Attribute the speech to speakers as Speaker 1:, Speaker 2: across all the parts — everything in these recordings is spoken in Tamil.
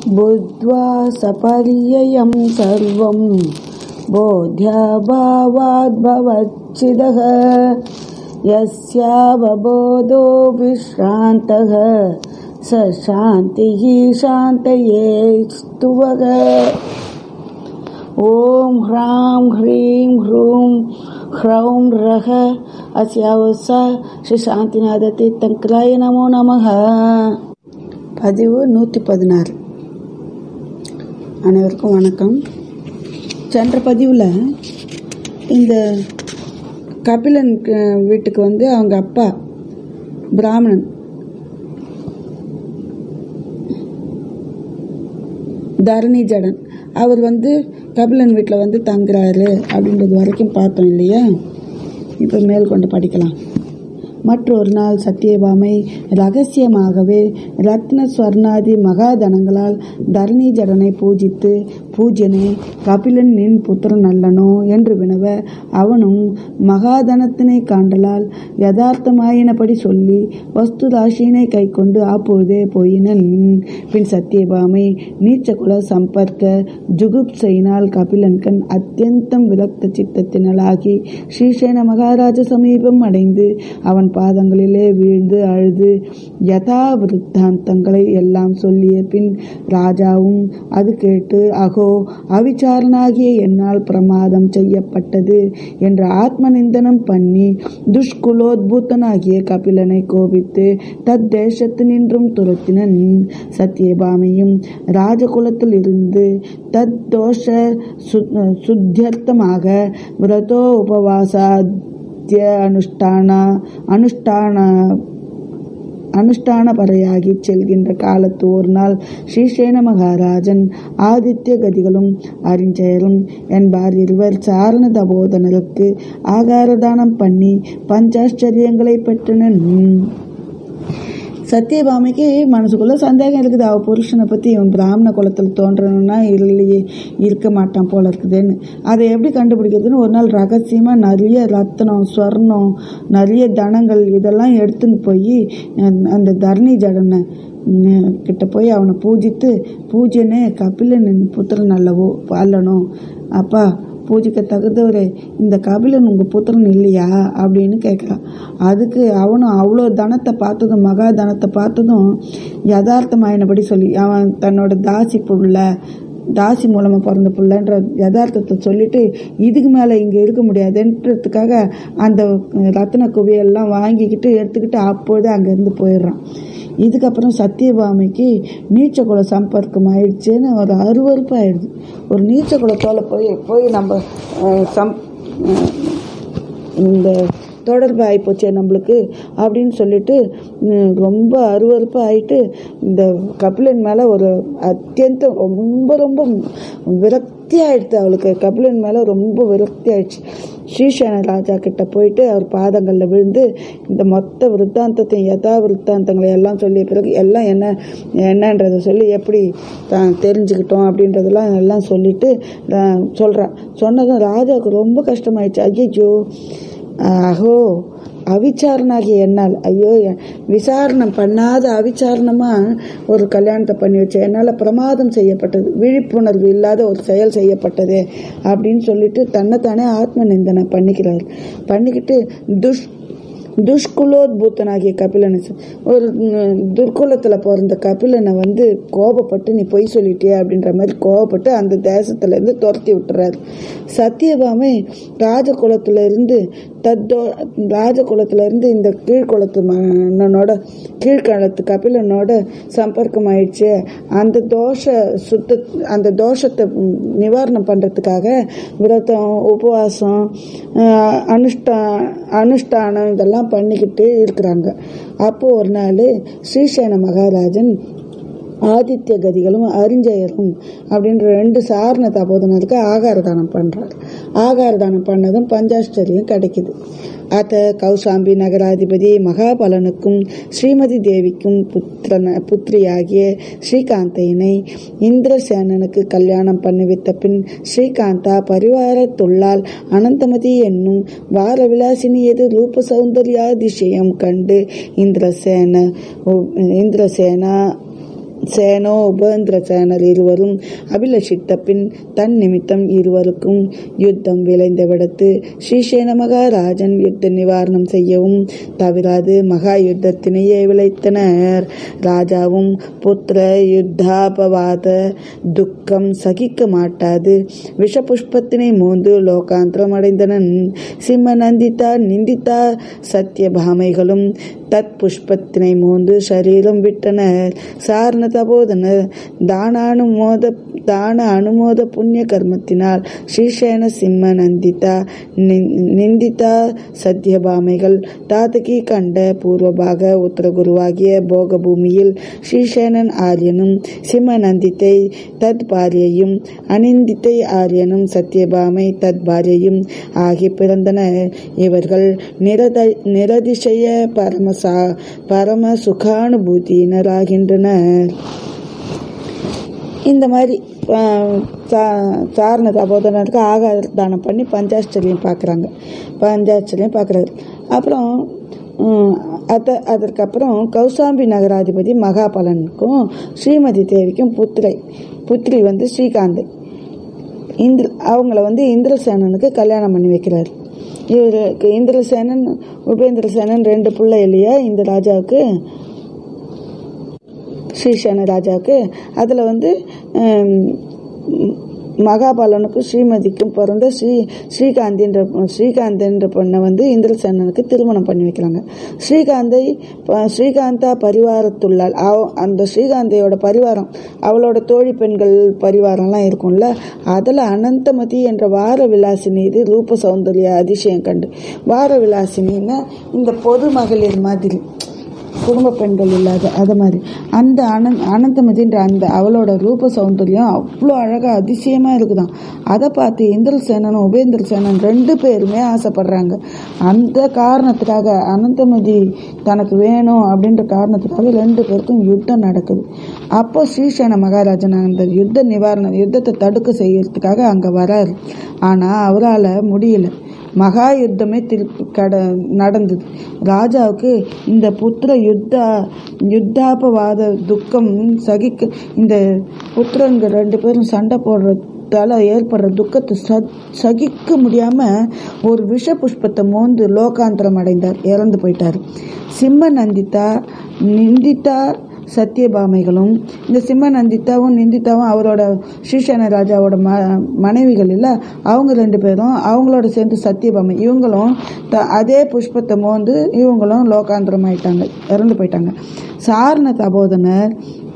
Speaker 1: बुद्ध्वा सपर्ययं सर्वं बोध्याभावाद्भवच्छिदः यस्यावबोधो विश्रान्तः स शान्तिः शान्तये स्तुवः ॐ ह्रां ह्रीं ह्रूं ह्रौं रः अस्यावस ஸ்ரீ சாந்திநாத தீர்த்தங்கராய நமோ நமக பதிவு நூற்றி பதினாறு அனைவருக்கும் வணக்கம் சென்ற பதிவில் இந்த கபிலன் க- வீட்டுக்கு வந்து அவங்க அப்பா பிராமணன் தரணி ஜடன் அவர் வந்து கபிலன் வீட்டில் வந்து தங்குறாரு அப்படின்றது வரைக்கும் பார்த்தோம் இல்லையா இப்போ மேற்கொண்டு படிக்கலாம் மற்றொரு நாள் சத்தியபாமை ரகசியமாகவே ரத்ன ஸ்வர்ணாதி மகாதனங்களால் தரணி ஜடனை பூஜித்து பூஜ்யனே கபிலன் நின் புத்திரன் அல்லனோ என்று வினவ அவனும் மகாதனத்தினை காண்டலால் யதார்த்தமாயினபடி சொல்லி வஸ்து ராசியினை கை கொண்டு அப்பொழுதே போயினன் பின் சத்தியபாமை நீச்சகுல சம்பர்க்க ஜுகுப்சையினால் கபிலன்கண் அத்தியந்தம் விரக்த சித்தத்தினளாகி ஸ்ரீசேன மகாராஜ சமீபம் அடைந்து அவன் பாதங்களிலே வீழ்ந்து அழுது யதா விருத்தாந்தங்களை எல்லாம் சொல்லிய பின் ராஜாவும் அது கேட்டு அகோ அவிச்சாரனாகிய என்னால் பிரமாதம் செய்யப்பட்டது என்று ஆத்ம நிந்தனம் பண்ணி துஷ்குலோத்பூத்தனாகிய கபிலனை கோபித்து தத் தேசத்து நின்றும் துரத்தினன் சத்தியபாமியும் ராஜகுலத்தில் இருந்து தத் தோஷ சு- சுத்தியர்த்தமாக விரதோ உபவாசா நித்திய அனுஷ்டான அனுஷ்டான அனுஷ்டானபரையாகி செல்கின்ற காலத்து ஒரு நாள் ஸ்ரீசேன மகாராஜன் ஆதித்ய கதிகளும் அறிஞ்சயரும் என்பார் இருவர் சாரண தபோதனருக்கு ஆகாரதானம் பண்ணி பஞ்சாச்சரியங்களை பெற்றனர் சத்யபாமிக்கு மனசுக்குள்ள சந்தேகம் இருக்குது அவ புருஷனை பத்தி இவன் பிராமண குலத்தில் தோன்றணும்னா இல்லையே இருக்க மாட்டான் போல இருக்குதுன்னு அதை எப்படி கண்டுபிடிக்கிறதுன்னு ஒரு நாள் ரகசியமா நிறைய ரத்தனம் ஸ்வர்ணம் நிறைய தனங்கள் இதெல்லாம் எடுத்துன்னு போய் அந்த- அந்த தரணி ஜடனை உம், கிட்ட போய் அவனை பூஜித்து பூஜ்யனே கபிலன் என் புத்திரன் அல்லவோ அல்லணும் அப்பா பூஜைக்கு தகுந்தவரே இந்த கபிலன் உங்கள் புத்திரன் இல்லையா அப்படின்னு கேட்குறான் அதுக்கு அவனும் அவ்வளோ தனத்தை பார்த்ததும் மகா தனத்தை பார்த்ததும் யதார்த்தமாயினபடி சொல்லி அவன் தன்னோட தாசி புள்ள தாசி மூலமாக பிறந்த புள்ளன்ற யதார்த்தத்தை சொல்லிட்டு இதுக்கு மேலே இங்கே இருக்க முடியாதுன்றதுக்காக அந்த ரத்தின குவியெல்லாம் வாங்கிக்கிட்டு எடுத்துக்கிட்டு அப்போதே அங்கேருந்து போயிடுறான் இதுக்கப்புறம் சத்தியபாமைக்கு நீச்சக்குள சம்பர்க்கம் ஆயிடுச்சுன்னு ஒரு அருவருப்பு ஆயிடுது ஒரு நீச்சக்குளத்தோல போய் போய் நம்ம அஹ், சம் அஹ், இந்த தொடர்பு ஆகிப்போச்சே நம்மளுக்கு அப்படின்னு சொல்லிட்டு உம், ரொம்ப அருவருப்பு ஆயிட்டு இந்த கபிலன் மேலே ஒரு அத்தியந்தம் ரொம்ப ரொம்ப விரக்தி ஆயிடுச்சு அவளுக்கு கபிலன் மேலே ரொம்ப விரக்தி ஆயிடுச்சு ஸ்ரீசேன ராஜா கிட்ட போயிட்டு அவர் பாதங்களில் விழுந்து இந்த மொத்த விருத்தாந்தத்தையும் யதா விருத்தாந்தங்களை எல்லாம் சொல்லிய பிறகு எல்லாம் என்ன என்னன்றதை சொல்லி எப்படி தான் தெரிஞ்சுக்கிட்டோம் அப்படின்றதெல்லாம் எல்லாம் சொல்லிட்டு அஹ், சொல்றான் சொன்னதும் ராஜாவுக்கு ரொம்ப கஷ்டமாயிடுச்சு ஐயோ அஹோ அவிச்சாரனாகிய என்னால் ஐயோ எ- விசாரணை பண்ணாத அவிச்சாரணமா ஒரு கல்யாணத்தை பண்ணி வச்சேன் என்னால் பிரமாதம் செய்யப்பட்டது விழிப்புணர்வு இல்லாத ஒரு செயல் செய்யப்பட்டதே அப்படின்னு சொல்லிட்டு தன்னைத்தானே ஆத்ம நிந்தனை பண்ணிக்கிறார் பண்ணிக்கிட்டு துஷ் துஷ்குலோத்பூத்தனாகிய கபிலனை சொ- ஒரு ம், துர்குலத்தில் பிறந்த கபிலனை வந்து கோபப்பட்டு நீ பொய் சொல்லிட்டியே அப்படின்ற மாதிரி கோபப்பட்டு அந்த தேசத்துலேருந்து துரத்தி விட்டுறாரு சத்தியபாமை ராஜகுலத்துல இருந்து தத்தோ ராஜகுலத்துல இருந்து இந்த கீழ்குலத்து மன்னனோட கீழ்காலத்து கபிலனோட சம்பர்க்கம் ஆயிடுச்சு அந்த தோஷ சுத்த அந்த தோஷத்தை ம், நிவாரணம் பண்ணுறதுக்காக விரதம் உபவாசம் ஆஹ், அனுஷ்டா அனுஷ்டானம் இதெல்லாம் பண்ணிக்கிட்டு இருக்கிறாங்க அப்போ ஒரு நாள் ஸ்ரீசேன மகாராஜன் ஆதித்ய கதிகளும் அரிஞ்சயரும் அப்படின்ற ரெண்டு சாரண தபோதனருக்கு ஆகார தானம் பண்றார் ஆகார தானம் பண்ணதும் பஞ்சாஷ்டரியம் கிடைக்குது அத கௌசாம்பி நகராதிபதி மகாபலனுக்கும் ஸ்ரீமதி தேவிக்கும் புத்திரன புத்திரியாகிய ஸ்ரீகாந்தையினை இந்திரசேனனுக்கு கல்யாணம் பண்ணிவித்த பின் ஸ்ரீகாந்தா பரிவாரத்துள்ளால் அனந்தமதி என்னும் வாரவிலாசினியது ரூப சௌந்தர்யாதிசயம் கண்டு இந்திரசேன இந்திரசேனா சேனோ உபேந்திர சேனர் இருவரும் அபிலஷித்த பின் தன் நிமித்தம் இருவருக்கும் யுத்தம் விளைந்த விடத்து ஸ்ரீசேன மகாராஜன் யுத்த நிவாரணம் செய்யவும் தவிராது மகா யுத்தத்தினையே விளைத்தனர் ராஜாவும் புத்திர யுத்தாபவாத துக்கம் சகிக்க மாட்டாது விஷ புஷ்பத்தினை மோந்து லோகாந்திரம் அடைந்தனன் சிம்ம நந்திதா நிந்திதா சத்தியபாமைகளும் தத் புஷ்பத்தினை மோந்து சரீரம் விட்டனர் சாரண தபோதனர் தானானுமோத தான அனுமோத புண்ணிய கர்மத்தினால் ஸ்ரீசேன சிம்ம நந்திதா நிந்திதா சத்தியபாமைகள் தாதகி கண்ட பூர்வபாக உத்தரகுருவாகிய போக பூமியில் ஸ்ரீசேனன் ஆரியனும் சிம்ம நந்தித்தை தத் பாரியையும் அனிந்தித்தை ஆரியனும் சத்தியபாமை தத் பாரியையும் ஆகி பிறந்தனர் இவர்கள் நிரத நிரதிசய பரமசா பரம சுகானுபூதியினராகின்றனர் இந்த மாதிரி சாரண தபோதனருக்கு ஆகார தானம் பண்ணி பஞ்சாஷ்டரியம் பார்க்குறாங்க பஞ்சாஷ்டரியம் பார்க்குறாரு அப்புறம் அத அதற்கப்புறம் கௌசாம்பி நகராதிபதி மகாபலனுக்கும் ஸ்ரீமதி தேவிக்கும் புத்திரை புத்திரி வந்து ஸ்ரீகாந்தை இந்திர அவங்கள வந்து இந்திரசேனனுக்கு கல்யாணம் பண்ணி வைக்கிறார் இவருக்கு இந்திரசேனன் உபேந்திரசேனன் ரெண்டு பிள்ளை இல்லையா இந்த ராஜாவுக்கு ஸ்ரீசேன ராஜாவுக்கு அதில் வந்து மகாபாலனுக்கும் ஸ்ரீமதிக்கும் பிறந்த ஸ்ரீ ஸ்ரீகாந்தின்ற ஸ்ரீகாந்தன்ற பொண்ணை வந்து இந்திரசேனனுக்கு திருமணம் பண்ணி வைக்கிறாங்க ஸ்ரீகாந்தை ஸ்ரீகாந்தா பரிவாரத்துள்ளால் அவ அந்த ஸ்ரீகாந்தையோட பரிவாரம் அவளோட தோழி பெண்கள் பரிவாரம்லாம் இருக்கும்ல அதில் அனந்தமதி என்ற வார விலாசினி இது ரூப சௌந்தர்ய அதிசயம் கண்டு வார விலாசினின்னா இந்த பொது மகளிர் மாதிரி குடும்ப பெண்கள் இல்லாத அது மாதிரி அந்த அனந்த் அனந்தமதின்ற அந்த அவளோட ரூப சௌந்தரியம் அவ்வளோ அழகாக அதிசயமாக இருக்குதான் அதை பார்த்து இந்திரசேனனும் உபேந்திரசேனன் ரெண்டு பேருமே ஆசைப்படுறாங்க அந்த காரணத்துக்காக அனந்தமதி தனக்கு வேணும் அப்படின்ற காரணத்துக்காக ரெண்டு பேருக்கும் யுத்தம் நடக்குது அப்போ ஸ்ரீசேன மகாராஜன் அந்த யுத்த நிவாரணம் யுத்தத்தை தடுக்க செய்யறதுக்காக அங்கே வராரு ஆனால் அவரால் முடியல மகா யுத்தமே திருப்பி கட நடந்தது ராஜாவுக்கு இந்த புத்திர யுத்த யுத்தாபவாத துக்கம் சகிக்க இந்த புத்திரங்க ரெண்டு பேரும் சண்டை போடுறதால ஏற்படுற துக்கத்தை ச சகிக்க முடியாமல் ஒரு விஷ புஷ்பத்தை மோந்து லோகாந்திரம் அடைந்தார் இறந்து போயிட்டார் சிம்ம நந்திதா நிந்திதா சத்தியபாமைகளும் இந்த சிம்ம நந்திதாவும் நிந்திதாவும் அவரோட ஸ்ரீசேன ராஜாவோட ம மனைவிகள் இல்லை அவங்க ரெண்டு பேரும் அவங்களோட சேர்ந்து சத்தியபாமை இவங்களும் த அதே புஷ்பத்தை மோந்து இவங்களும் லோகாந்திரம் ஆயிட்டாங்க இறந்து போயிட்டாங்க சாரண தபோதனர்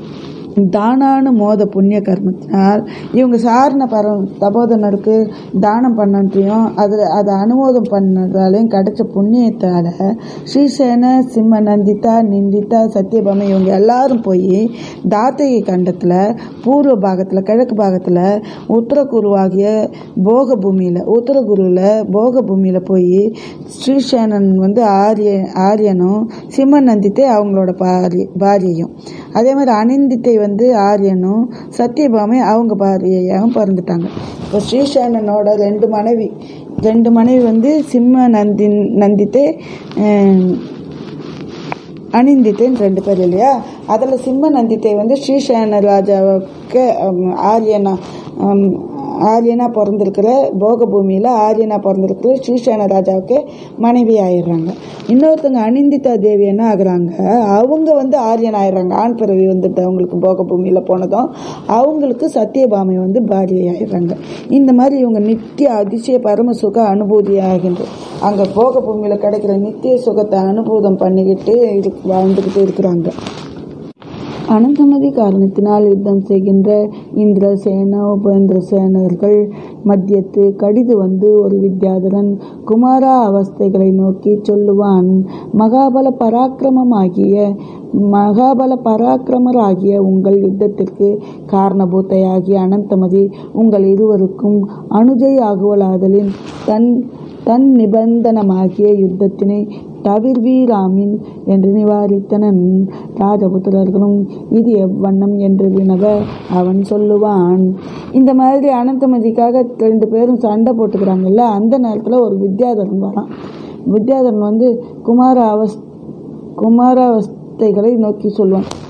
Speaker 1: தானானு மோத புண்ணிய கர்மத்தினால் இவங்க சாரண பர தபோதனருக்கு தானம் பண்ணதையும் அதில் அதை அனுமோதம் பண்ணதாலையும் கிடைச்ச புண்ணியத்தால் ஸ்ரீசேன சிம்ம நந்திதா நிந்திதா சத்யபாமை இவங்க எல்லாரும் போய் தாத்தகி கண்டத்தில் பூர்வ பாகத்தில் கிழக்கு பாகத்தில் உத்தரகுருவாகிய போக பூமியில் உத்தரகுருவில் போக பூமியில் போய் ஸ்ரீசேனன் வந்து ஆரிய ஆரியனும் சிம்ம நந்தித்தை அவங்களோட பாரிய பாரியையும் அதே மாதிரி அனிந்தித்தை வந்து ஆரியனும் சத்யபாமை அவங்க பாரியையாகவும் பிறந்துட்டாங்க இப்போ ஸ்ரீசேனனோட ரெண்டு மனைவி ரெண்டு மனைவி வந்து சிம்ம நந்தி நந்தித்தை அனிந்தித்தைன்னு ரெண்டு பேர் இல்லையா அதில் சிம்ம நந்தித்தை வந்து ஸ்ரீசேன ராஜாவுக்கு ஆரியனா ஆரியனா பிறந்திருக்கிற போக பூமியில் ஆரியனா பிறந்திருக்கிற ஸ்ரீசேன ராஜாவுக்கு மனைவி ஆயிடுறாங்க இன்னொருத்தங்க அனிந்திதா தேவி என்ன ஆகுறாங்க அவங்க வந்து ஆரியன் ஆயிடுறாங்க ஆண் பிறவி வந்துட்டு அவங்களுக்கு போக பூமியில் போனதும் அவங்களுக்கு சத்தியபாமை வந்து பாரியை ஆயிடுறாங்க இந்த மாதிரி இவங்க நித்திய அதிசய பரம சுக அனுபூதி ஆகின்றது அங்கே போக பூமியில் கிடைக்கிற நித்திய சுகத்தை அனுபூதம் பண்ணிக்கிட்டு இரு வாழ்ந்துக்கிட்டு இருக்கிறாங்க அனந்தமதி காரணத்தினால் யுத்தம் செய்கின்ற இந்திர சேன உபேந்திர சேனர்கள் மத்தியத்து கடிது வந்து ஒரு வித்யாதரன் குமாரா அவஸ்தைகளை நோக்கி சொல்லுவான் மகாபல பராக்கிரமமாகிய மகாபல பராக்கிரமராகிய உங்கள் யுத்தத்திற்கு காரணபூத்தையாகிய அனந்தமதி உங்கள் இருவருக்கும் அனுஜை ஆகுவலாதலின் தன் தன் நிபந்தனமாகிய யுத்தத்தினை தவிர்வீராமின் என்று நிவாரித்தனன் ராஜபுத்திரர்களும் இது எவ்வண்ணம் என்று வினவ அவன் சொல்லுவான் இந்த மாதிரி அனந்தமதிக்காக ரெண்டு பேரும் சண்டை போட்டுக்கிறாங்கல்ல அந்த நேரத்தில் ஒரு வித்யாதரன் வரான் வித்யாதரன் வந்து குமார அவஸ் குமாராவஸ்தைகளை நோக்கி சொல்வான்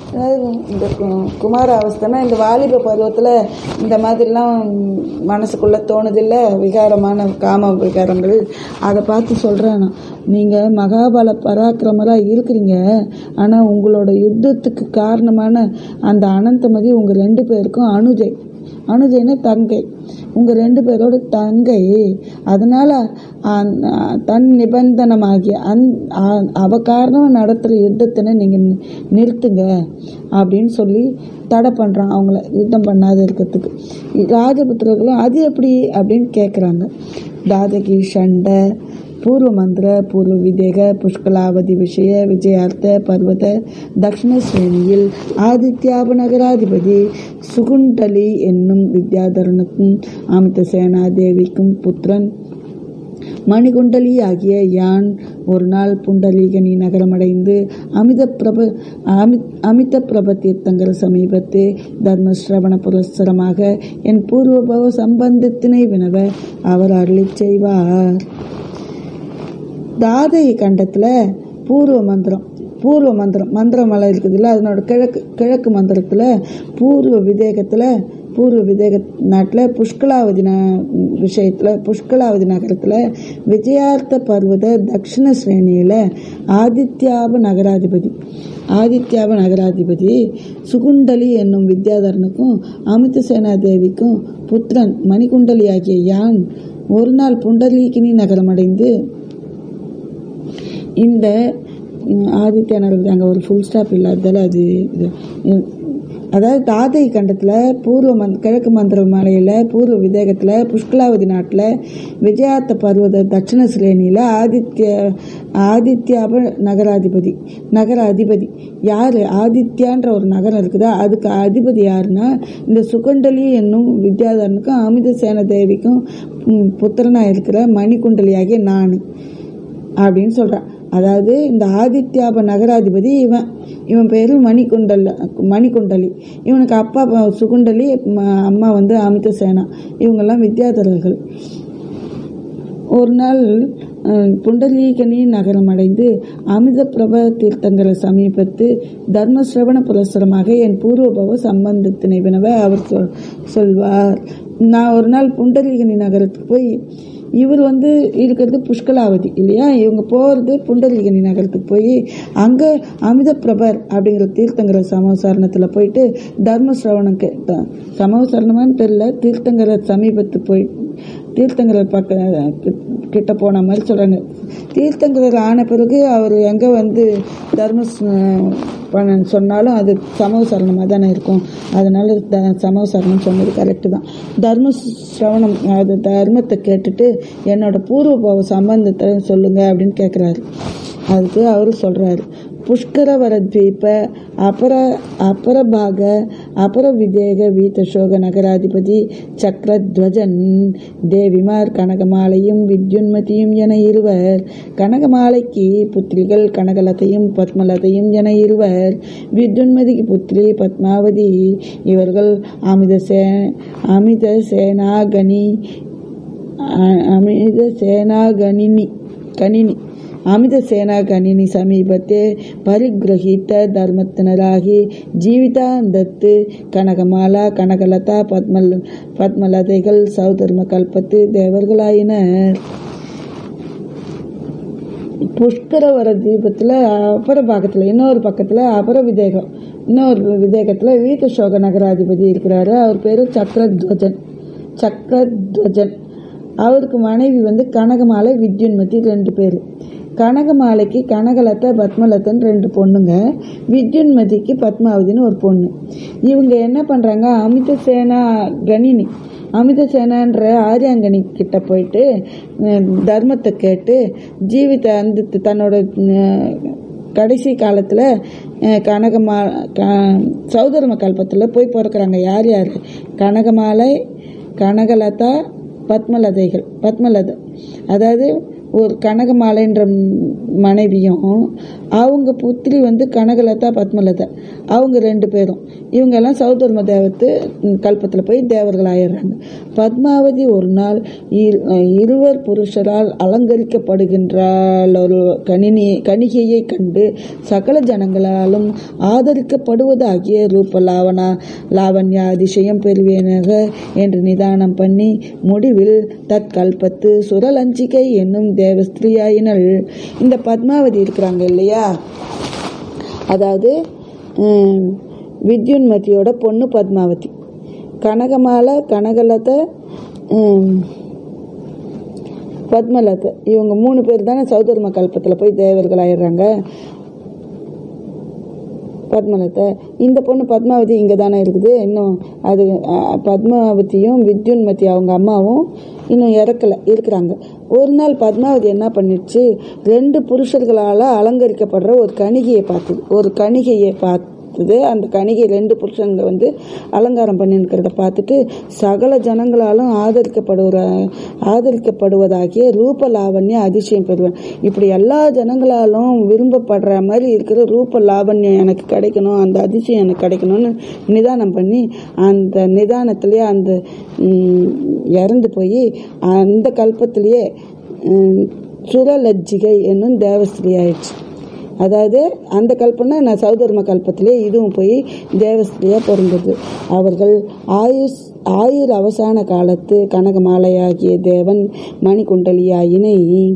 Speaker 1: அதாவது இந்த கு- குமார அவஸ்தைனா இந்த வாலிப பருவத்தில் இந்த மாதிரிலாம் மனசுக்குள்ளே தோணுதில்ல விகாரமான காம விகாரங்கள் அதை பார்த்து சொல்கிறேன் நான் நீங்கள் மகாபல பராக்கிரமராக இருக்கிறீங்க ஆனால் உங்களோட யுத்தத்துக்கு காரணமான அந்த அனந்தமதி உங்கள் ரெண்டு பேருக்கும் அனுஜை அனுஜைன்னா தங்கை உங்கள் ரெண்டு பேரோட தங்கை அதனால் தன் நிபந்தனமாகிய அந் அ- அவ காரணம் நடத்துகிற யுத்தத்தினை நீங்கள் நிறுத்துங்க அப்படின்னு சொல்லி தடை பண்ணுறான் அவங்கள யுத்தம் பண்ணாத இருக்கிறதுக்கு ராஜபுத்திரர்களும் அது எப்படி அப்படின்னு கேட்குறாங்க தாதகி சண்டை பூர்வ மந்திர பூர்வ விதேக புஷ்கலாவதி விஷய விஜயார்த்த பர்வத தக்ஷண ஸ்ரேணியில் ஆதித்யாப நகராதிபதி சுகுண்டலி என்னும் வித்யாதரனுக்கும் அமித சேனாதேவிக்கும் புத்திரன் மணிகுண்டலி ஆகிய யான் ஒரு நாள் புண்டலீகனி நகரமடைந்து அமித பிரப அமித் அமித பிரப தீர்த்தங்கள் சமீபத்து தர்மஸ்ரவண புரஸ்சரமாக என் பூர்வபவ சம்பந்தத்தினை வினவ அவர் அருளிச் செய்வார் தாதை கண்டத்தில் பூர்வ மந்திரம் பூர்வ மந்திரம் மந்திரமலை இருக்குதுல்ல அதனோட கிழக்கு கிழக்கு மந்திரத்தில் பூர்வ விதேகத்தில் பூர்வ விதேக நாட்டில் புஷ்கலாவதி ந விஷயத்தில் புஷ்கலாவதி நகரத்தில் விஜயார்த்த பர்வத தக்ஷிண ஸ்ரேணியில் ஆதித்யாப நகராதிபதி ஆதித்யாப நகராதிபதி சுகுண்டலி என்னும் வித்யாதரனுக்கும் அமித சேனாதேவிக்கும் புத்திரன் மணிகுண்டலி ஆகிய யான் ஒரு நாள் புண்டலீகினி நகரமடைந்து இந்த ம், ஆதித்ய நகரத்தில் அங்கே ஒரு ஃபுல் ஸ்டாப் இல்லாததால் அது இது ம், அதாவது தாதை கண்டத்தில் பூர்வ மந்த் கிழக்கு மந்திர மலையில் பூர்வ விதேகத்தில் புஷ்கலாவதி நாட்டில் விஜயாத்த பர்வத தட்சிண சிரேணியில் ஆதித்ய ஆதித்யாப நகராதிபதி நகர அதிபதி யார் ஆதித்யான்ற ஒரு நகரம் இருக்குதா அதுக்கு அதிபதி யாருன்னா இந்த சுகண்டலி என்னும் வித்யாதரனுக்கும் அமித சேன தேவிக்கும் ம், புத்திரனாக இருக்கிற மணிகுண்டலியாகிய நான் அப்படின்னு சொல்கிறான் அதாவது இந்த ஆதித்யாப நகராதிபதி இவன் இவன் பேர் மணிகுண்டல் மணிகுண்டலி இவனுக்கு அப்பா ப- சுகுண்டலி ம- அம்மா வந்து அமித சேனா இவங்கெல்லாம் வித்யாதரர்கள் ஒரு நாள் அஹ், புண்டலீகனி நகரம் அடைந்து அமித பிரப தீர்த்தங்களை சமீபத்து தர்மஸ்ரவண புரஸ்தரமாக என் பூர்வபவ சம்பந்தத்தினை வினவ அவர் சொல் சொல்வார் நான் ஒரு நாள் புண்டலீகனி நகரத்துக்கு போய் இவர் வந்து இருக்கிறது புஷ்கலாவதி இல்லையா இவங்க போகிறது புண்டலீகனி நகரத்துக்கு போய் அங்கே அமித பிரபர் அப்படிங்கிற தீர்த்தங்கர சமோசாரணத்தில் போயிட்டு தர்மஸ்ரவணம் கே த- சமோசாரணமான்னு தெரியல தீர்த்தங்கர சமீபத்து போய் தீர்த்தங்கரர் பக்க கி- கிட்ட போன மாதிரி சொல்கிறாங்க தீர்த்தங்கரர் ஆன பிறகு அவர் எங்கே வந்து தர்ம பண்ண சொன்னாலும் அது சமூக சரணமாக தானே இருக்கும் அதனால த சமூக சரணம் சொன்னது கரெக்டு தான் தர்ம சிரவணம் அது தர்மத்தை கேட்டுட்டு என்னோட பூர்வபாவ சம்பந்தத்தை சொல்லுங்க அப்படின்னு கேட்குறாரு அதுக்கு அவர் சொல்கிறாரு புஷ்கரவர ದ್ವೀಪ ಅಪರ ಅಪರಭಾಗ ಅಪರ ವಿದೇಗ வீதசோக நகராதிபதி சக்கரத்வஜன் தேவிமார் கனகமாலையும் வித்யுன்மதியும் என இருவர் கனகமாலைக்கு புத்திரிகள் கனகலதையும் பத்மலதையும் என இருவர் வித்யுன்மதிக்கு புத்திரி பத்மாவதி இவர்கள் அமித சே அமித சேனாகனி அ- அமித சேனாகணினி கணினி ಅಮಿತ ಸೇನಾ ಗಣಿನಿ ಸಮೀಪತೆ ಪರಿಗೃಹೀತ ಧರ್ಮತ್ತನರಾಗಿ ಜೀವಿತ ದತ್ತು ಕನಕಮಾಲ ಕನಕಲತಾ ಪದ್ಮಲ್ பத்மலதைகள் சௌதர்ம கல்பத்து தேவர்களாயினர் புஷ்கரவர தீபத்தில் அபர பாகத்தில் இன்னொரு பக்கத்தில் அபர விதேகம் இன்னொரு விதேகத்தில் வீதசோக நகராதிபதி இருக்கிறாரு அவர் பேர் சக்கரத்வஜன் சக்கரத்வஜன் அவருக்கு மனைவி வந்து கனகமாலை வித்யுன்மதி ரெண்டு பேர் கனகமாலைக்கு கனகலதா பத்மலதன் ரெண்டு பொண்ணுங்க வித்யுன்மதிக்கு பத்மாவதின்னு ஒரு பொண்ணு இவங்க என்ன பண்ணுறாங்க அமித சேனா கணினி அமித சேனான்ற ஆரியாங்கனி கிட்ட போயிட்டு அஹ், தர்மத்தை கேட்டு ஜீவித அந்த தன்னோட அஹ், கடைசி காலத்தில் கனகமா க சௌதர்ம கல்பத்தில் போய் பிறக்கிறாங்க யார் யார் கனகமாலை கனகலதா பத்மலதைகள் பத்மலதை அதாவது ஒரு கனகமாலைன்ற மனைவியும் அவங்க புத்திரி வந்து கனகலதா பத்மலதா அவங்க ரெண்டு பேரும் இவங்கெல்லாம் சௌதர்ம தேவத்து கல்பத்தில் போய் தேவர்கள் ஆயிடுறாங்க பத்மாவதி ஒரு நாள் இரு- இருவர் புருஷரால் அலங்கரிக்கப்படுகின்றாள் ஒரு கணினி கணிகையை கண்டு சகல ஜனங்களாலும் ஆதரிக்கப்படுவதாகிய ரூப லாவணா லாவண்யா அதிசயம் பெறுவேனாக என்று நிதானம் பண்ணி முடிவில் தற்கல்பத்து சுரலஞ்சிகை என்னும் தேவஸ்திரியாயினள் இந்த பத்மாவதி இருக்கிறாங்க இல்லையா அதாவது ஹம், வித்யுன்மதியோட பொண்ணு பத்மாவதி கனகமாலை கனகலத்தை ஹம், பத்மலத்தை இவங்க மூணு பேர் தானே சௌதர்ம கல்பத்தில் போய் தேவர்கள் ஆயிடுறாங்க பத்மலத்தை இந்த பொண்ணு பத்மாவதி இங்கே தானே இருக்குது இன்னும் அது அஹ், பத்மாவதியும் வித்யுன்மதி அவங்க அம்மாவும் இன்னும் இறக்கல இருக்கிறாங்க ஒரு நாள் பத்மாவதி என்ன பண்ணிடுச்சு ரெண்டு புருஷர்களால் அலங்கரிக்கப்படுற ஒரு கணிகையை பார்த்தது ஒரு கணிகையை பார்த்தது அந்த கணிகை ரெண்டு புருஷங்க வந்து அலங்காரம் பண்ணிருக்கிறத பார்த்துட்டு சகல ஜனங்களாலும் ஆதரிக்கப்படுகிற ஆதரிக்கப்படுவதாகிய ரூப லாவண்ய அதிசயம் பெறுவேன் இப்படி எல்லா ஜனங்களாலும் விரும்பப்படுற மாதிரி இருக்கிற ரூப லாவண்யம் எனக்கு கிடைக்கணும் அந்த அதிசயம் எனக்கு கிடைக்கணும்னு நிதானம் பண்ணி அந்த நிதானத்திலேயே அந்த ம், இறந்து போய் அந்த கல்பத்திலேயே ம், சுரலஜ்ஜிகை என்னும் தேவஸ்திரி ஆயிடுச்சு அதாவது அந்த கல்பனை நான் சௌதர்ம கல்பத்திலே இதுவும் போய் தேவஸ்திரியாக பிறந்தது அவர்கள் ஆயுஷ் ஆயுர் அவசான காலத்து கனகமாலையாகிய தேவன் மணிகுண்டலியாயினை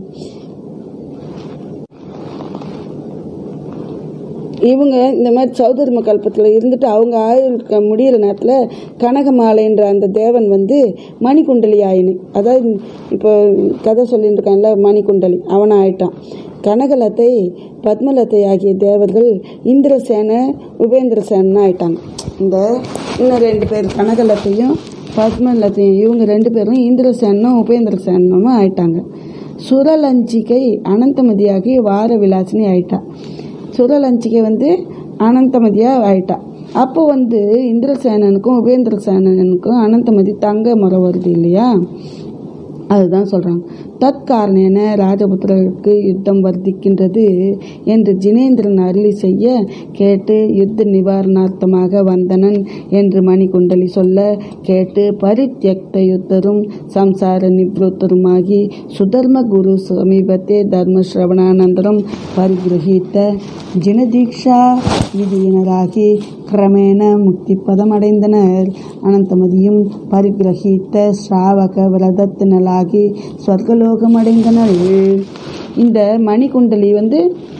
Speaker 1: இவங்க இந்த மாதிரி சௌதர்ம கல்பத்தில் இருந்துட்டு அவங்க ஆயுள் க- முடியிற நேரத்தில் கனகமாலைன்ற அந்த தேவன் வந்து மணிகுண்டலி ஆயினு அதாவது இப்போ கதை சொல்லிட்டு இருக்கான்ல மணிகுண்டலி அவனை ஆயிட்டான் கனகலத்தை பத்மலத்தை ஆகிய தேவர்கள் இந்திரசேன உபேந்திரசேனன் ஆயிட்டாங்க இந்த இன்னும் ரெண்டு பேர் கனகலத்தையும் பத்மலத்தையும் இவங்க ரெண்டு பேரும் இந்திரசேனும் உபேந்திரசேனனும் ஆயிட்டாங்க சுரலஞ்சிகை அனந்தமதியாகி வார விலாசினி ஆயிட்டா சுரலஞ்சிகை வந்து அனந்தமதியாக ஆயிட்டா அப்போ வந்து இந்திரசேனனுக்கும் உபேந்திரசேனனுக்கும் அனந்தமதி தங்க முறை வருது இல்லையா அதுதான் சொல்கிறாங்க தற்காரணேன ராஜபுத்திரருக்கு யுத்தம் வர்த்திக்கின்றது என்று ஜினேந்திரன் அருளி செய்ய கேட்டு யுத்த நிவாரணார்த்தமாக வந்தனன் என்று மணிகுண்டலி சொல்ல கேட்டு பரித்யக்த யுத்தரும் சம்சார நிவృத்தருமாகி சுதர்ம குரு சமீபத்தே தர்ம ஸ்ரவணானந்தரம் பரிகிரகித்த ஜினதீக்ஷா விதியினராகி கிரமேண முக்தி பதமடைந்தனர் அனந்தமதியும் பரிகிரகித்த ஸ்ராவக விரதத்தினலாகி ஸ்வர்கலோகம் அடைந்தனர் இந்த மணிகுண்டலி வந்து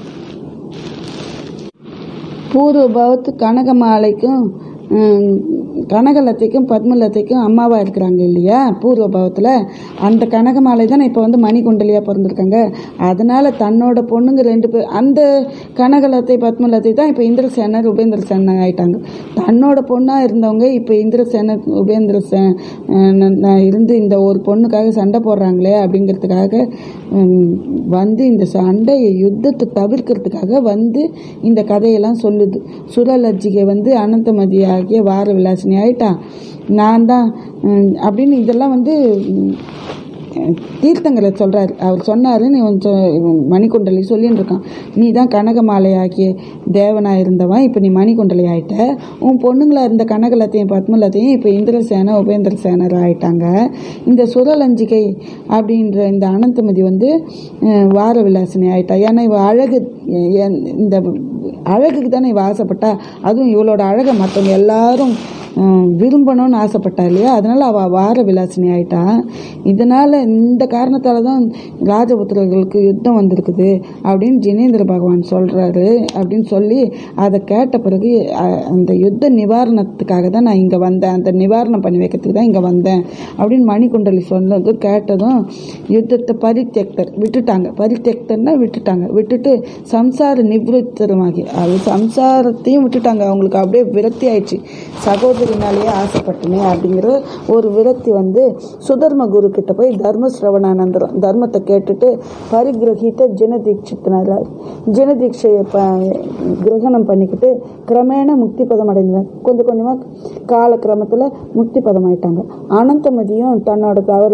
Speaker 1: பூர்வபாவத்து கனகமாலைக்கும் ஹம், கனகலத்தைக்கும் பத்மலத்தைக்கும் அம்மாவா இருக்கிறாங்க இல்லையா பூர்வபாவத்தில் அந்த கனகமாலை தான் இப்போ வந்து மணிகுண்டலியாக பிறந்திருக்காங்க அதனால தன்னோட பொண்ணுங்க ரெண்டு பேர் அந்த கனகலத்தை பத்மலத்தை தான் இப்போ இந்திரசேனர் உபேந்திரசேனர் ஆயிட்டாங்க தன்னோட பொண்ணாக இருந்தவங்க இப்போ இந்திரசேனர் உபேந்திரசேன இருந்து இந்த ஒரு பொண்ணுக்காக சண்டை போடுறாங்களே அப்படிங்கிறதுக்காக ஹம், வந்து இந்த சண்டையை யுத்தத்தை தவிர்க்கிறதுக்காக வந்து இந்த கதையெல்லாம் சொல்லுது சுரலஜ்ஜிகை வந்து அனந்தமதி ஆகிய வார விலாசினி ஆயிட்டா நான் தான் ஹம், அப்படின்னு இதெல்லாம் வந்து ஹம், தீர்த்தங்களை சொல்றாரு அவர் சொன்னாரு நீ கொஞ்சம் மணிக்குண்டலி சொல்லின்னு இருக்கான் நீ தான் கனகமாலை ஆகிய தேவனா இருந்தவன் இப்போ நீ மணிக்குண்டலி ஆயிட்ட உன் பொண்ணுங்களா இருந்த கனகலத்தையும் பத்மலத்தையும் இப்போ இந்திரசேன உபேந்திரசேனர் ஆயிட்டாங்க இந்த சுரலஞ்சிகை அப்படின்ற இந்த அனந்தமதி வந்து அஹ், வார விலாசினி ஆயிட்டா ஏன்னா இவ அழகு எ- இந்த அழகுக்கு தானே இவ ஆசைப்பட்டா அதுவும் இவளோட அழகை மற்றவங்க எல்லாரும் ஹம், விரும்பணும்னு ஆசைப்பட்டா இல்லையா அதனால அவள் வார விலாசினி ஆயிட்டா இதனால இந்த காரணத்தால தான் ராஜபுத்திரர்களுக்கு யுத்தம் வந்திருக்குது அப்படின்னு ஜினேந்திர பகவான் சொல்றாரு அப்படின்னு சொல்லி அதை கேட்ட பிறகு அ- அந்த யுத்த நிவாரணத்துக்காக தான் நான் இங்கே வந்தேன் அந்த நிவாரணம் பண்ணி வைக்கிறதுக்கு தான் இங்கே வந்தேன் அப்படின்னு மணிக்குண்டலி சொன்னது கேட்டதும் யுத்தத்தை பரித்தியக்தர் விட்டுட்டாங்க பரித்தியக்தர்னா விட்டுட்டாங்க விட்டுட்டு சம்சார நிவృத்தருமாகி அது சம்சாரத்தையும் விட்டுட்டாங்க அவங்களுக்கு அப்படியே விரக்தி ஆயிடுச்சு சகோதரினாலேயே ஆசைப்பட்டனே அப்படிங்கிற ஒரு விரக்தி வந்து சுதர்ம குரு கிட்ட போய் தர்ம சிரவணானந்தரம் தர்மத்தை கேட்டுட்டு பரிகிரகித்த ஜனதீட்சித்தினால ஜனதீட்சையை ப கிரகணம் பண்ணிக்கிட்டு கிரமேண முக்தி பதம் அடைந்தார் கொஞ்சம் கொஞ்சமாக காலக்கிரமத்தில் முக்தி பதம் ஆயிட்டாங்க அனந்தமதியும் தன்னோட தவறு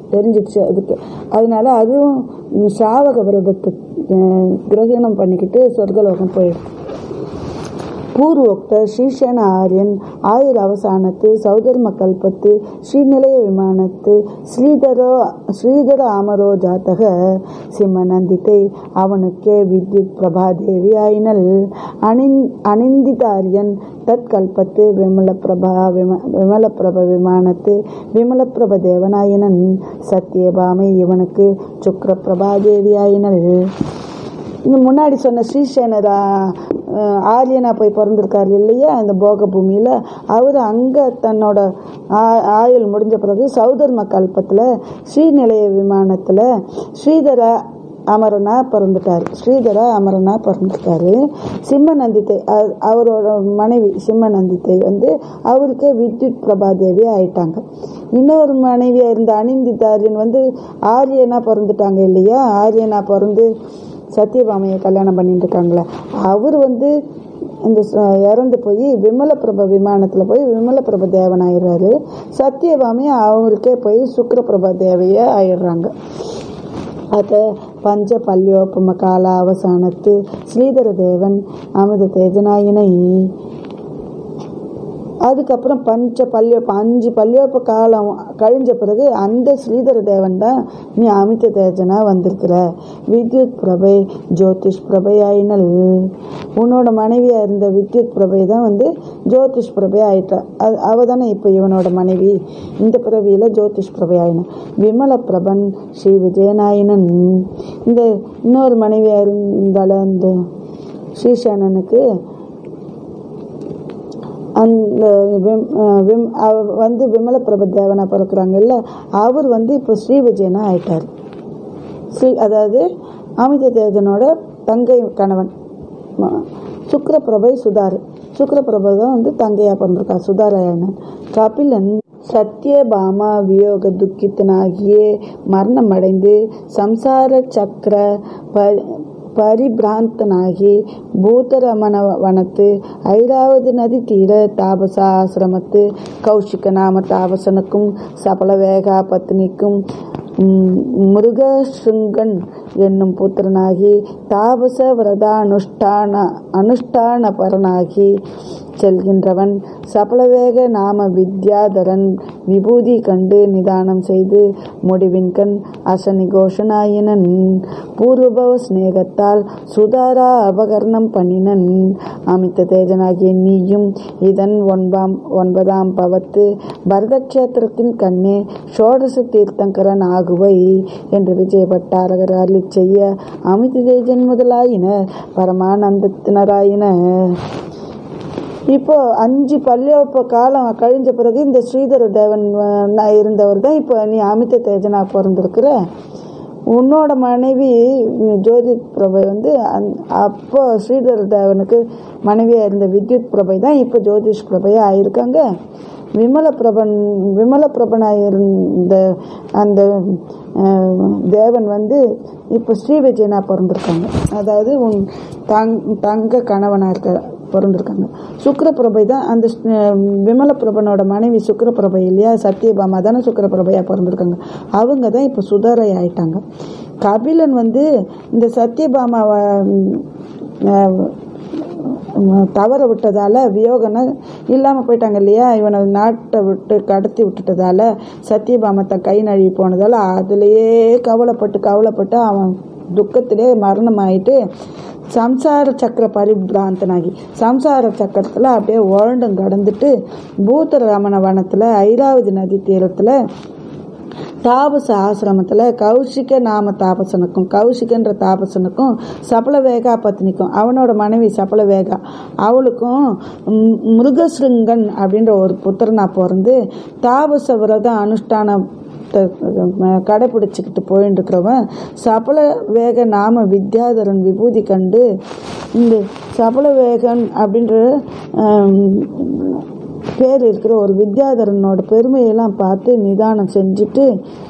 Speaker 1: தெரிஞ்சிடுச்சு அதுக்கு அதனால அதுவும் சாவக விரதத்தை அஹ், கிரகணம் பண்ணிக்கிட்டு சொர்க்கலோகம் போயிடும் பூர்வோக்த ಶ್ರೀಶನ ಆರ್ಯನ್ ಆಯುರ ಅವಸಾನತ್ತು ಸೌಧರ್ಮ ಕಲ್ಪತ್ತು ಶ್ರೀನಿಲಯ ವಿಮಾನತ್ತು ಶ್ರೀಧರ ಶ್ರೀಧರ ಅಮರೋ ಜಾತக சிம்மநந்தித்தை அவனுக்கே வித்யுத் பிரபாதேவி ஆயினல் அணிந் அணிந்திதாரியன் தற்கல்பத்து விமலப்பிரபா விம விமலப்பிரப விமானத்து விமலப்பிரப தேவனாயினன் சத்தியபாமை இவனுக்கு சுக்ரபிரபாதேவி ஆயினல் இந்த முன்னாடி சொன்ன ஸ்ரீசேனர் ஆரியனா போய் பிறந்திருக்காரு இல்லையா அந்த போக பூமியில் அவர் அங்கே தன்னோட ஆ- ஆயுள் முடிஞ்ச பிறகு சௌதர்ம கல்பத்தில் ஸ்ரீநிலைய விமானத்தில் ஸ்ரீதர அமரனா பிறந்துட்டார் ஸ்ரீதர அமரனா பிறந்துட்டாரு சிம்மநந்தித்தை அ- அவரோட மனைவி சிம்மநந்தித்தை வந்து அவருக்கே வித்யுத் பிரபாதேவி ஆயிட்டாங்க இன்னொரு மனைவியாக இருந்த அனிந்திதாரியன் வந்து ஆரியனா பிறந்துட்டாங்க இல்லையா ஆரியனா பிறந்து சத்யபாமையை கல்யாணம் பண்ணிட்டு இருக்காங்களே அவர் வந்து இந்த ச- இறந்து போய் விமலப்பிரப விமானத்தில் போய் விமலப்பிரப தேவன் ஆயிடுறாரு சத்யபாமி அவருக்கே போய் சுக்ரபிரப தேவையே ஆயிடுறாங்க ಅತ ಪಂಚ ಪಲ್ಯೋಪಮ ಕಾಲ ಅವಸಾನತ್ತು ಶ್ರೀಧರ தேவன் அமிர்த தேஜனாயினை அதுக்கப்புறம் பஞ்ச பல்யோப்ப அஞ்சு பல்யோப்ப காலம் கழிஞ்ச பிறகு அந்த ஸ்ரீதர தேவன் தான் நீ அமித தேஜனா வந்திருக்கிற வித்யுத் பிரபை ஜோதிஷ் பிரபை ஆயினல் உன்னோட மனைவியாக இருந்த வித்யுத் பிரபை தான் வந்து ஜோதிஷ் பிரபை ஆயிட்டா அது அவ தானே இப்போ இவனோட மனைவி இந்த பிறவியில் ஜோதிஷ் பிரபை ஆயினன் விமல பிரபன் ஸ்ரீ விஜயநாயனன் இந்த இன்னொரு மனைவியாக இருந்தால அந்த ஸ்ரீசேனனுக்கு அந்த விம் அஹ் விம் அவ- வந்து விமலப்பிரப தேவனா பிறக்கிறாங்கல்ல அவர் வந்து இப்போ ஸ்ரீ விஜயனா ஆயிட்டார் ஸ்ரீ அதாவது அமித தேஜனோட தங்கை கணவன் ம- சுக்ரபிரபை சுதார் சுக்ரபிரபை தான் வந்து தங்கையா பிறந்திருக்கா சுதாராயணன் கபிலன் சத்யபாமா வியோக துக்கித்தனாகியே மரணமடைந்து சம்சார சக்கர ப பரிபிராந்தனாகி பூதரமண வனத்து ஐராவதி நதி தீர தாபச ஆசிரமத்து கௌஷிக நாம தாபசனுக்கும் சபல வேகா பத்னிக்கும் ம், மிருகசுங்கன் என்னும் புத்திரனாகி தாபச விரத அனுஷ்டான அனுஷ்டான பரனாகி செல்கின்றவன் சபலவேக நாம வித்யாதரன் விபூதி கண்டு நிதானம் செய்து முடிவின் கண் அசனி கோஷனாயினன் பூர்வபவ சிநேகத்தால் சுதாரா அபகரணம் பண்ணினன் அமித்த தேஜனாகிய நீயும் இதன் ஒன்பாம் ஒன்பதாம் பவத்து பரதக்ஷேத்திரத்தின் கண்ணே ஷோடச தீர்த்தங்கரன் ஆகுவை என்று விஜயபட்டாரகர் அருளி செய்ய அமித தேஜன் முதலாயினர் பரமானந்தத்தினராயினர் இப்போ அஞ்சு பல்யோப்ப காலம் கழிஞ்ச பிறகு இந்த ஸ்ரீதர தேவன் அஹ், இருந்தவர் தான் இப்போ நீ அமித தேஜனா பிறந்திருக்கிற உன்னோட மனைவி உம், ஜோதி பிரபை வந்து அந் அப்போ ஸ்ரீதர தேவனுக்கு மனைவியாக இருந்த வித்யுத் பிரபை தான் இப்போ ஜோதிஷ் பிரபையாக ஆயிருக்காங்க விமல பிரபன் விமல பிரபனாக இருந்த அந்த அஹ், தேவன் வந்து இப்போ ஸ்ரீ விஜயனா பிறந்திருக்காங்க அதாவது உன் தங் தங்க கணவனாக இருக்க பிறந்திருக்காங்க சுக்கரப்பிரபை தான் அந்த அஹ், விமல பிரபனோட மனைவி சுக்கரப்பிரபை இல்லையா சத்யபாமா தானே சுக்கரப்பிரபையாக பிறந்திருக்காங்க அவங்க தான் இப்போ சுதரை ஆயிட்டாங்க கபிலன் வந்து இந்த சத்யபாமாவை அஹ், உம், தவற விட்டதால வியோகனை இல்லாமல் போயிட்டாங்க இல்லையா இவனை நாட்டை விட்டு கடத்தி விட்டுட்டதால சத்யபாமா தன் கை நழுவி போனதால அதுலேயே கவலைப்பட்டு கவலைப்பட்டு அவன் துக்கத்திலே மரணம் ஆயிட்டு சம்சார சக்கர பரிபிராந்தனாகி சம்சார சக்கரத்தில் அப்படியே உழண்டும் கடந்துட்டு பூத்தரமண வனத்தில் ஐராவதி நதி தீரத்தில் தாபச ஆசிரமத்தில் கௌஷிக நாம தாபசனுக்கும் கௌஷிகன்ற தாபசனுக்கும் சபலவேகா பத்னிக்கும் அவனோட மனைவி சபலவேகா அவளுக்கும் ம், மிருகசிருங்கன் அப்படின்ற ஒரு புத்திரனா பிறந்து தாபச விரதம் அனுஷ்டானம் கடைப்பிடிச்சிக்கிட்டு போயின்னு இருக்கிறவன் சபல வேக நாம வித்யாதரன் விபூதி கண்டு இந்த சபல வேகன் அப்படின்ற ஆம், பேர் இருக்கிற ஒரு வித்யாதரனோட பெருமையெல்லாம் பார்த்து நிதானம் செஞ்சுட்டு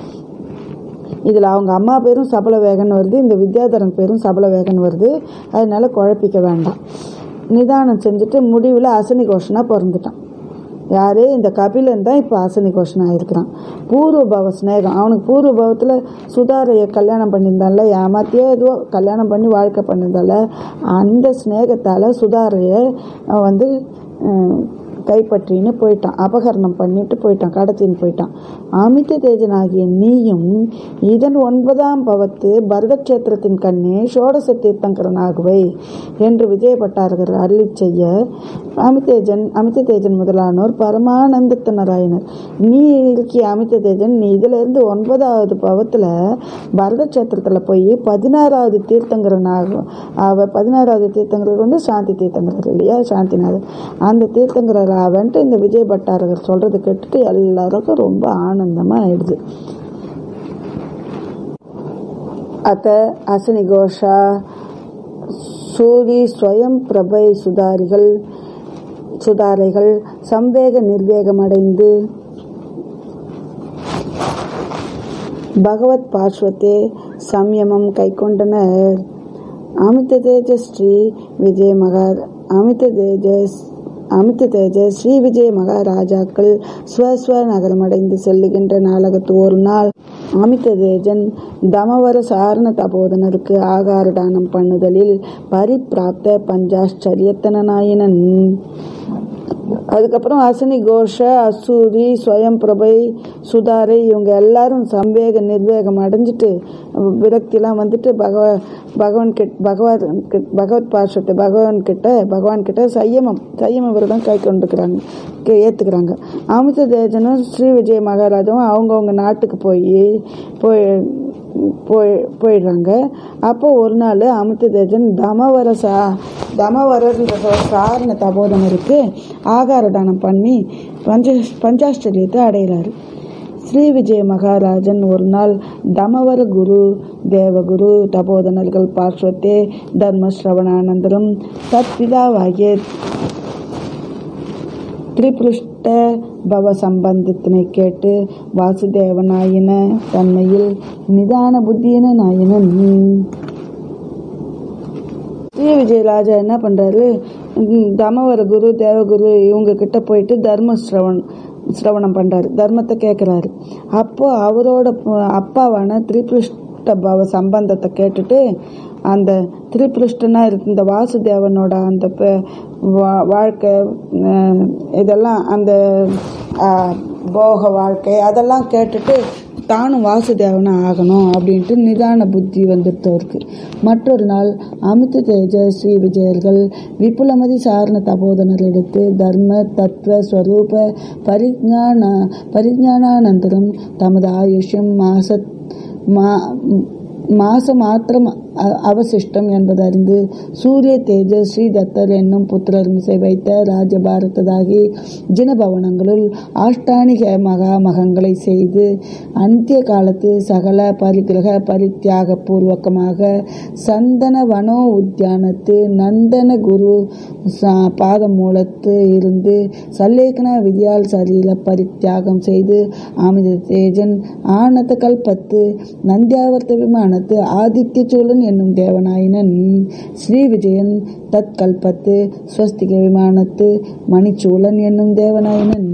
Speaker 1: இதில் அவங்க அம்மா பேரும் சபலவேகன் வருது இந்த வித்யாதரன் பேரும் சபலவேகன் வருது அதனால குழப்பிக்க வேண்டாம் நிதானம் செஞ்சுட்டு முடிவில் அசனி கோஷனாக பிறந்துட்டான் யாரு இந்த கபிலன் தான் இப்போ அசனி கோஷன் ஆயிருக்கிறான் பூர்வபவ ஸ்நேகம் அவனுக்கு பூர்வபவத்தில் சுதாரையை கல்யாணம் பண்ணியிருந்தால ஏமாத்தியோ ஏதோ கல்யாணம் பண்ணி வாழ்க்கை பண்ணியிருந்தால அந்த ஸ்நேகத்தால் சுதாரையை அவன் வந்து அஹ், கைப்பற்றின்னு போயிட்டான் அபகரணம் பண்ணிட்டு போயிட்டான் கடத்தின்னு போயிட்டான் அமித தேஜனாகிய நீயும் இதன் ஒன்பதாம் பவத்து பரதக்ஷேத்திரத்தின் கண்ணே ஷோடச தீர்த்தங்கரனாகுவை என்று விஜயபட்டார்கள் அருளி செய்ய அமிதேஜன் அமித தேஜன் முதலானோர் பரமானந்தத்தினராயினர் நீ இருக்கிய அமித தேஜன் நீ இதுல இருந்து ஒன்பதாவது பவத்துல பரதக்ஷேத்திரத்துல போய் பதினாறாவது தீர்த்தங்கரனாகும் அவ பதினாறாவது தீர்த்தங்கரர் வந்து சாந்தி தீர்த்தங்கரர் இல்லையா சாந்திநாதர் அந்த தீர்த்தங்கரர் அவன்ட்டு இந்த விஜய் பட்டாரகர் சொல்றது கேட்டுட்டு எல்லாருக்கும் ரொம்ப ஆனந்தமா ஆயிடுது அத்த அசனி கோஷா சூரி ஸ்வயம் பிரபை சுதாரிகள் சுதாரைகள் சம்வேக நிர்வேகமடைந்து பகவத் பார்ஸ்வத்தே சம்யமம் கைக்கொண்டனர் அமித தேஜ ஸ்ரீ விஜய மகா அமித தேஜஸ் அமித தேஜஸ் ஸ்ரீ விஜய மகாராஜாக்கள் ஸ்வஸ்வ நகரமடைந்து செல்லுகின்ற நாளகத்து ஒரு நாள் அமித தேஜன் தமவர சாரண தபோதனருக்கு ஆகார தானம் பண்ணுதலில் பரிப்பிராப்த பஞ்சாச்சரியத்தனாயினன் அதுக்கப்புறம் அசனி கோஷ அசூரி ஸ்வயம் பிரபை சுதாரை இவங்க எல்லாரும் சம்வேக நிர்வேகம் அடைஞ்சிட்டு விரக்திலாம் வந்துட்டு பகவ பகவான் கிட் பகவான் கிட் பகவத் பாஷத்தை பகவான் கிட்ட பகவான் கிட்ட சையமம் சையம விரதம் கை கொண்டுக்கிறாங்க கே- ஏத்துக்கிறாங்க அமித தேஜனும் ஸ்ரீ விஜய மகாராஜாவும் அவங்கவுங்க நாட்டுக்கு போய் போய் போய் போயிடுறாங்க அப்போ ஒரு நாள் அமித தேஜன் தமவர சா தமவரன்ற சாரண தபோதனருக்கு ஆகார தானம் பண்ணி பஞ்ச பஞ்சாஷ்டரியத்தை அடைகிறாரு ஸ்ரீ விஜய மகாராஜன் ஒரு நாள் தமவர குரு தேவகுரு தபோதனர்கள் பார்ஸ்வத்தே தர்மஸ்ரவணானந்தரம் தற்பிதாவாகிய திரிபுருஷ்ட பவ சம்பந்தத்தினை கேட்டு வாசுதேவனாயின தன்மையில் நிதான புத்தியின நாயினன் ஸ்ரீ விஜயராஜா என்ன பண்றாரு ம், தமவர குரு தேவகுரு இவங்க கிட்ட போயிட்டு தர்ம சிரவணம் சிரவணம் பண்றாரு தர்மத்தை கேட்குறாரு அப்போ அவரோட ப- அப்பாவான திரிபுருஷ்ட பவ சம்பந்தத்தை கேட்டுட்டு அந்த திரிபுருஷ்டனா இருந்த வாசுதேவனோட அந்த ப- வா- வாழ்க்கை அஹ், இதெல்லாம் அந்த அஹ், போக வாழ்க்கை அதெல்லாம் கேட்டுட்டு தானும் வாசுதேவனா ஆகணும் அப்படின்ட்டு நிதான புத்தி வந்துடுத்து அவருக்கு மற்றொரு நாள் அமித தேஜ ஸ்ரீ விஜயர்கள் விபுலமதி சாரண தபோதனர் எடுத்து தர்ம தத்துவ ஸ்வரூப பரிஜான பரிஜானானந்தரம் தமது ஆயுஷ்யம் மாச மா மாச மாத்திரம் அ- அவசிஷ்டம் என்பதறிந்து சூரிய தேஜ ஸ்ரீதத்தர் என்னும் புத்திரர் மிசை வைத்த ராஜபாரததாகி ஜினபவனங்களுள் ஆஷ்டானிக மகாமகங்களை செய்து அந்திய காலத்து சகல பரிகிரக பரித்தியாக பூர்வகமாக சந்தன வனோ உத்தியானத்து நந்தன குரு ச- பாதமூலத்து இருந்து சல்லேகன விதியால் சரீர பரித்தியாகம் செய்து ஆமித தேஜன் ஆனத கல்பத்து நந்தியாவர்த்த விமானத்து ஆதித்ய சோழன் என்னும் தேவனாயினன் ஸ்ரீ விஜயன் தற்கல்பத்து ஸ்வஸ்திக விமானத்து மணிச்சூழன் என்னும் தேவனாயினன்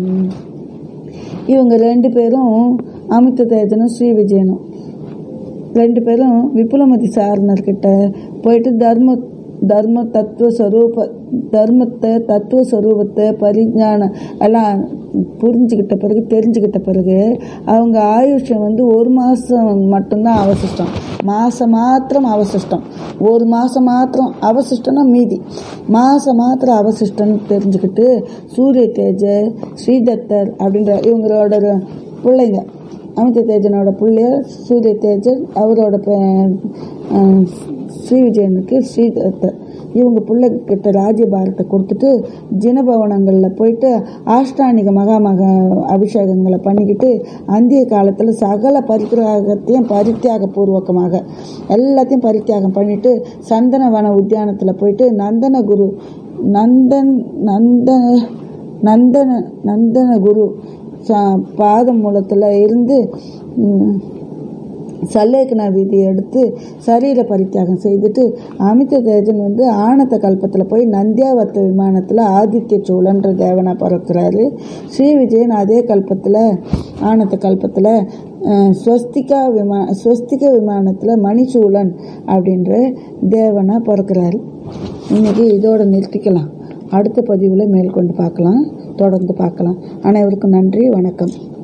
Speaker 1: இவங்க ரெண்டு பேரும் அமித தேஜனும் ஸ்ரீ விஜயனும் ரெண்டு பேரும் விபுலமதி சாரணர்கிட்ட போயிட்டு தர்ம தர்ம தத்துவ ஸ்வரூப தர்மத்தை தத்துவ ஸ்வரூபத்தை பரிஞானம் எல்லாம் புரிஞ்சுக்கிட்ட பிறகு தெரிஞ்சுக்கிட்ட பிறகு அவங்க ஆயுஷ்யம் வந்து ஒரு மாதம் மட்டும்தான் அவசிஷ்டம் மாதம் மாத்திரம் அவசிஷ்டம் ஒரு மாதம் மாத்திரம் அவசிஷ்டம்னா மீதி மாதம் மாத்திரம் அவசிஷ்டம்னு தெரிஞ்சுக்கிட்டு சூரிய தேஜ ஸ்ரீதத்தர் அப்படின்ற இவங்களோட பிள்ளைங்க அமித தேஜனோட பிள்ளைய சூரிய தேஜன் அவரோட ப- அஹ் ஸ்ரீ விஜயனுக்கு ஸ்ரீதத்தர் இவங்க பிள்ளை கிட்ட ராஜ்யபாரத்தை கொடுத்துட்டு ஜினபவனங்களில் போயிட்டு ஆஷ்டானிக மகா மகா அபிஷேகங்களை பண்ணிக்கிட்டு அந்திய காலத்தில் சகல பரித்தியாகத்தையும் பரித்தியாக பூர்வகமாக எல்லாத்தையும் பரித்தியாகம் பண்ணிட்டு சந்தனவன உத்தியானத்தில் போயிட்டு நந்தன குரு நந்தன் நந்தன நந்தன நந்தன குரு ச- பாத மூலத்தில் இருந்து ம், சல்லேக்கனா வீதியை எடுத்து சரீர பரித்தியாகம் செய்துட்டு அமித தேஜன் வந்து ஆனந்த கல்பத்தில் போய் நந்தியாவத்த விமானத்தில் ஆதித்ய சோழன்ற தேவனா பிறக்கிறாரு ஸ்ரீ விஜயன் அதே கல்பத்தில் ஆனந்த கல்பத்தில் அஹ், ஸ்வஸ்திகா விமா ஸ்வஸ்திக விமானத்தில் மணிச்சூழன் அப்படின்ற தேவனா பிறக்கிறாரு இன்னைக்கு இதோட நிறுத்திக்கலாம் அடுத்த பதிவில் மேற்கொண்டு பார்க்கலாம் தொடர்ந்து பார்க்கலாம் அனைவருக்கும் நன்றி வணக்கம்